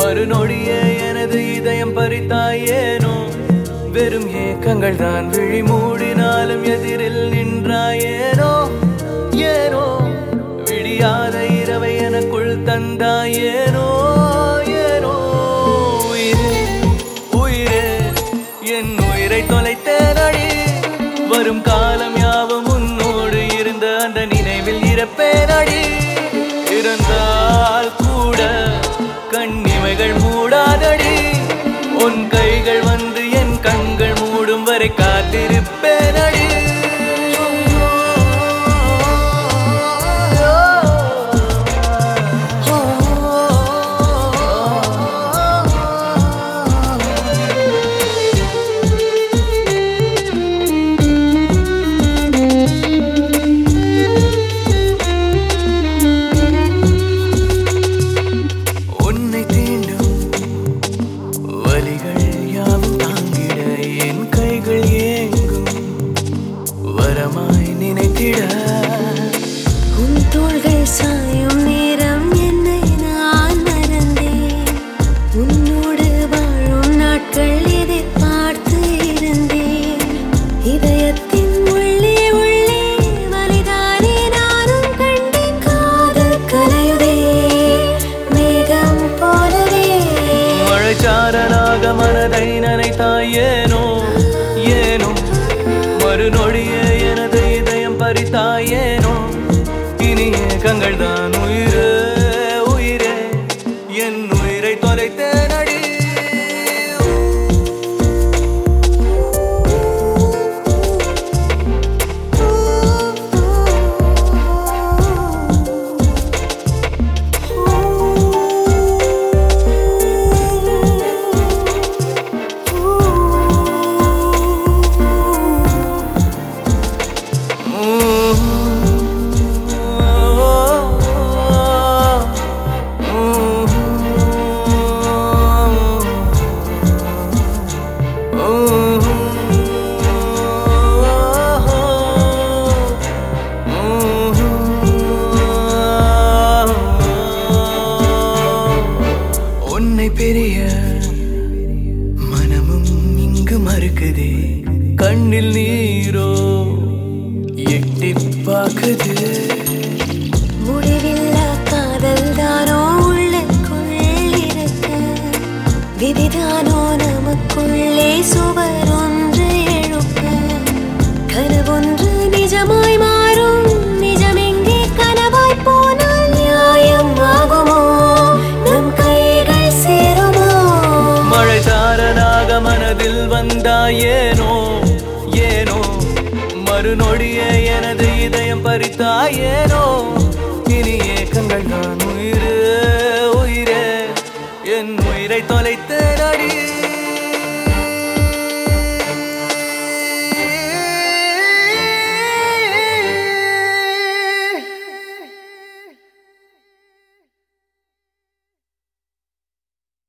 மறுநொடியே எனது இதயம் பறித்தாயேனோ வெறும் ஏக்கங்கள் தான் விழி மூடினாலும் எதிரில் நின்றாயேனோ ஏனோ விடியாத இரவை எனக்குள் தந்தாயேனோ ஏனோ உயிரே உயிரே என் உயிரை தொலைத்தேனடி வரும் காலம் யாவும் உன்னோடு இருந்த அந்த நினைவில் இறப்பேனடி இருந்தால் கூட கண்ணிமைகள் மூடாதடி உன் கைகள் வந்து என் கண்கள் மூடும் வரை காத்திருப்பேனடி உன்னை தீண்டும் வலிகள் யாவும் தாங்கிட என் கைகள் ஏங்கும் வரமாய் நினைத்திட உன் தோள்கள் சாயும் நேரம் என்னை நான் மறந்தேன் உன்னோடு வாழும் நாட்கள் எதிர்பார்த்து இருந்தேன் இதயத்தின் உள்ளே உள்ளே வலிதானே நானும் கண்டேன் காதல் கலையுதே மேகம் போலவே மழைச்சாரனாக மனதை நனைத்தாயேனோ ஏனோ மறுநொடியே எனது இதயம் பறித்தாயேனோ இனிய கங்கள் தான் உயிரே உயிரே என் உயிரை தொலைத்தேனடி உன்னை பெரிய மனமும் இங்கு மறுக்குதே கண்ணில் நீரோ எட்டி பாக்குது முடிவில்லா காதல் தானோ உள்ளுக்குள் இருக்க விதிதானோ நமக்குள்ளே சுவர் ஒன்று எழுப்ப கனவொன்று நிஜமாய் மாறும் நிஜமெங்கே கனவாய் போனால் நியாயம் ஆகுமோ நம் கைகள் சேருமோ மழைச்சாரனாக மனதில் வந்தாயேனோ ஏனோ மறுநொடியே எனது இதயம் பறித்தாயேனோ இனி ஏக்கங்கள் நான் உயிரே உயிரே என் உயிரை தொலைத்தேனடி